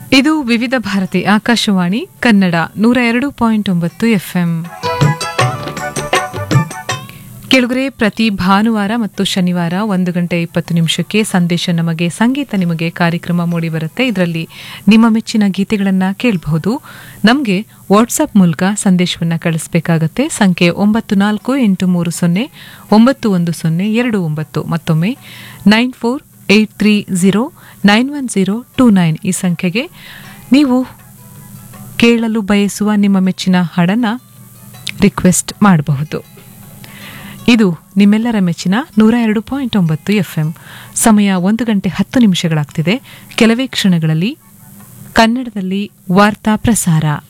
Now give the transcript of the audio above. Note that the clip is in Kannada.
ಇದು ವಿವಿಧ ಭಾರತಿ ಆಕಾಶವಾಣಿ ಕನ್ನಡ ನೂರ ಎರಡು ಪಾಯಿಂಟ್ ಒಂಬತ್ತು ಎಫ್ಎಂ ಕೆಳಗರೆ ಪ್ರತಿ ಭಾನುವಾರ ಮತ್ತು ಶನಿವಾರ ಒಂದು ಗಂಟೆ ಇಪ್ಪತ್ತು ನಿಮಿಷಕ್ಕೆ ಸಂದೇಶ ನಮಗೆ ಸಂಗೀತ ನಿಮಗೆ ಕಾರ್ಯಕ್ರಮ ಮೂಡಿ ಬರುತ್ತೆ ಇದರಲ್ಲಿ ನಿಮ್ಮ ಮೆಚ್ಚಿನ ಗೀತೆಗಳನ್ನು ಕೇಳಬಹುದು ನಮಗೆ ವಾಟ್ಸಪ್ ಮೂಲಕ ಸಂದೇಶವನ್ನು ಕಳಿಸಬೇಕಾಗತ್ತೆ ಸಂಖ್ಯೆ ಒಂಬತ್ತು ನಾಲ್ಕು ಎಂಟು ಮೂರು ಸೊನ್ನೆ ಒಂಬತ್ತು ಒಂದು ಸೊನ್ನೆ ಎರಡು ಒಂಬತ್ತು ಮತ್ತೊಮ್ಮೆ nine four eight three zero nine one zero two nine ಈ ಸಂಖ್ಯೆಗೆ ನೀವು ಕೇಳಲು ಬಯಸುವ ನಿಮ್ಮ ಮೆಚ್ಚಿನ ಹಾಡನ್ನು ರಿಕ್ವೆಸ್ಟ್ ಮಾಡಬಹುದು ಇದು ನಿಮ್ಮೆಲ್ಲರ ಮೆಚ್ಚಿನ ನೂರ ಎರಡು ಪಾಯಿಂಟ್ ಒಂಬತ್ತು ಎಫ್ಎಂ ಸಮಯ ಒಂದು ಗಂಟೆ ಹತ್ತು ನಿಮಿಷಗಳಾಗ್ತಿದೆ ಕೆಲವೇ ಕ್ಷಣಗಳಲ್ಲಿ ಕನ್ನಡದಲ್ಲಿ ವಾರ್ತಾ ಪ್ರಸಾರ